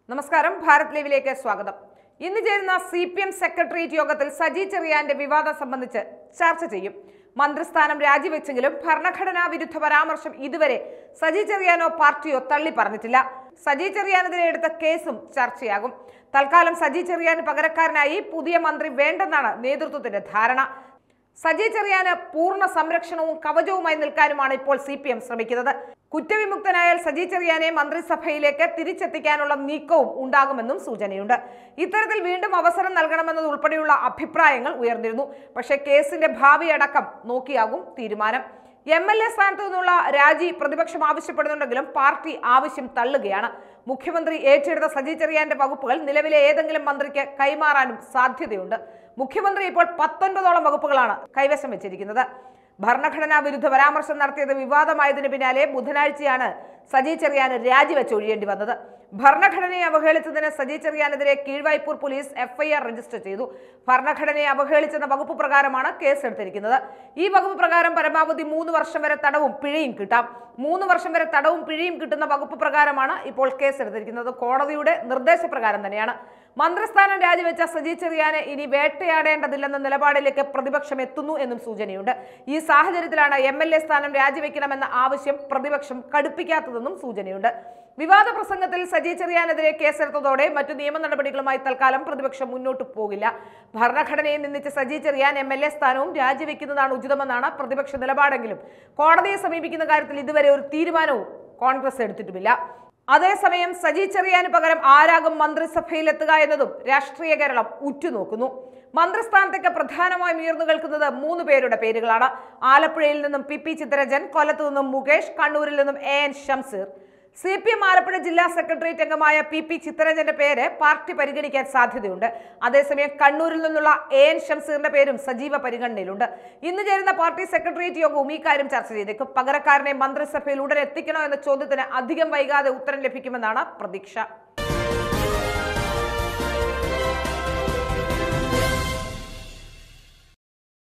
നമസ്കാരം ഭാരത് ലൈവിലേക്ക് സ്വാഗതം ഇന്ന് ചേരുന്ന സി പി എം സെക്രട്ടേറിയറ്റ് യോഗത്തിൽ സജി ചെറിയാന്റെ വിവാദം സംബന്ധിച്ച് ചർച്ച ചെയ്യും മന്ത്രിസ്ഥാനം രാജിവെച്ചെങ്കിലും ഭരണഘടനാ വിരുദ്ധ പരാമർശം ഇതുവരെ സജി ചെറിയാനോ പാർട്ടിയോ തള്ളി പറഞ്ഞിട്ടില്ല സജി ചെറിയാനെതിരെ എടുത്ത കേസും ചർച്ചയാകും തൽക്കാലം സജി ചെറിയാന് പകരക്കാരനായി പുതിയ മന്ത്രി വേണ്ടെന്നാണ് നേതൃത്വത്തിന്റെ ധാരണ സജി ചെറിയാന് പൂർണ്ണ സംരക്ഷണവും കവചവുമായി നിൽക്കാനുമാണ് ഇപ്പോൾ സി പി എം ശ്രമിക്കുന്നത് കുറ്റവിമുക്തനായാൽ സജി ചെറിയാനെ മന്ത്രിസഭയിലേക്ക് തിരിച്ചെത്തിക്കാനുള്ള നീക്കവും ഉണ്ടാകുമെന്നും സൂചനയുണ്ട് ഇത്തരത്തിൽ വീണ്ടും അവസരം നൽകണമെന്നത് ഉൾപ്പെടെയുള്ള അഭിപ്രായങ്ങൾ ഉയർന്നിരുന്നു പക്ഷേ കേസിന്റെ ഭാവി അടക്കം നോക്കിയാകും തീരുമാനം എം എൽ എ സ്ഥാനത്തു നിന്നുള്ള രാജി പ്രതിപക്ഷം ആവശ്യപ്പെടുന്നുണ്ടെങ്കിലും പാർട്ടി ആവശ്യം തള്ളുകയാണ് മുഖ്യമന്ത്രി ഏറ്റെടുത്ത സജി ചെറിയാന്റെ വകുപ്പുകൾ നിലവിലെ ഏതെങ്കിലും മന്ത്രിക്ക് കൈമാറാനും സാധ്യതയുണ്ട് മുഖ്യമന്ത്രി ഇപ്പോൾ പത്തൊൻപതോളം വകുപ്പുകളാണ് കൈവശം വെച്ചിരിക്കുന്നത് ഭരണഘടനാ വിരുദ്ധ പരാമർശം നടത്തിയത് വിവാദമായതിന് പിന്നാലെ ബുധനാഴ്ചയാണ് സജി ചെറിയാന് രാജിവെച്ച് ഒഴിയേണ്ടി വന്നത് ഭരണഘടനയെ അവഹേളിച്ചതിന് സജി ചെറിയാനെതിരെ കീഴ്വായ്പൂർ പോലീസ് എഫ്ഐആർ രജിസ്റ്റർ ചെയ്തു ഭരണഘടനയെ അവഹേളിച്ചെന്ന വകുപ്പ് പ്രകാരമാണ് കേസ് എടുത്തിരിക്കുന്നത് ഈ വകുപ്പ് പ്രകാരം പരമാവധി മൂന്ന് വർഷം വരെ തടവും പിഴയും കിട്ടാം മൂന്ന് വർഷം വരെ തടവും പിഴയും കിട്ടുന്ന വകുപ്പ് പ്രകാരമാണ് ഇപ്പോൾ കേസ് എടുത്തിരിക്കുന്നത് കോടതിയുടെ നിർദ്ദേശപ്രകാരം തന്നെയാണ് മന്ത്രിസ്ഥാനം രാജിവെച്ച സജി ചെറിയാനെ ഇനി വേട്ടയാടേണ്ടതില്ലെന്ന നിലപാടിലേക്ക് പ്രതിപക്ഷം എത്തുന്നു എന്നും സൂചനയുണ്ട് ഈ സാഹചര്യത്തിലാണ് എം എൽ എ സ്ഥാനം രാജിവെക്കണമെന്ന ആവശ്യം പ്രതിപക്ഷം കടുപ്പിക്കാത്തതെന്നും സൂചനയുണ്ട് വിവാദ പ്രസംഗത്തിൽ സജി ചെറിയാനെതിരെ കേസെടുത്തതോടെ മറ്റു നിയമ നടപടികളുമായി തൽക്കാലം പ്രതിപക്ഷം മുന്നോട്ട് പോകില്ല ഭരണഘടനയെ നിന്ദിച്ച് Saji Cheriyan M L A സ്ഥാനവും രാജിവെക്കുന്നതാണ് ഉചിതമെന്നാണ് പ്രതിപക്ഷ നിലപാടെങ്കിലും കോടതിയെ സമീപിക്കുന്ന കാര്യത്തിൽ ഇതുവരെ ഒരു തീരുമാനവും കോൺഗ്രസ് എടുത്തിട്ടുമില്ല അതേസമയം സജി ചെറിയാന് പകരം ആരാകും മന്ത്രിസഭയിലെത്തുക എന്നതും രാഷ്ട്രീയ കേരളം ഉറ്റുനോക്കുന്നു മന്ത്രിസ്ഥാനത്തേക്ക് പ്രധാനമായും ഉയർന്നു കേൾക്കുന്നത് മൂന്ന് പേരുടെ പേരുകളാണ് ആലപ്പുഴയിൽ നിന്നും പി പി ചിത്തരഞ്ജൻ കൊല്ലത്തു നിന്നും മുകേഷ് കണ്ണൂരിൽ നിന്നും A N Shamseer C P M Alappuzha ജില്ലാ സെക്രട്ടേറിയറ്റ് അംഗമായ പി പി ചിത്തരഞ്ജന്റെ പേര് പാർട്ടി പരിഗണിക്കാൻ സാധ്യതയുണ്ട് അതേസമയം കണ്ണൂരിൽ നിന്നുള്ള എ എൻ ഷംസീറിന്റെ പേരും സജീവ പരിഗണനയിലുണ്ട് ഇന്ന് ചേരുന്ന പാർട്ടി സെക്രട്ടേറിയറ്റ് യോഗവും ഈ കാര്യം ചർച്ച ചെയ്തേക്കും പകരക്കാരനെ മന്ത്രിസഭയിൽ ഉടൻ എത്തിക്കണോ എന്ന ചോദ്യത്തിന് അധികം വൈകാതെ ഉത്തരം ലഭിക്കുമെന്നാണ് പ്രതീക്ഷ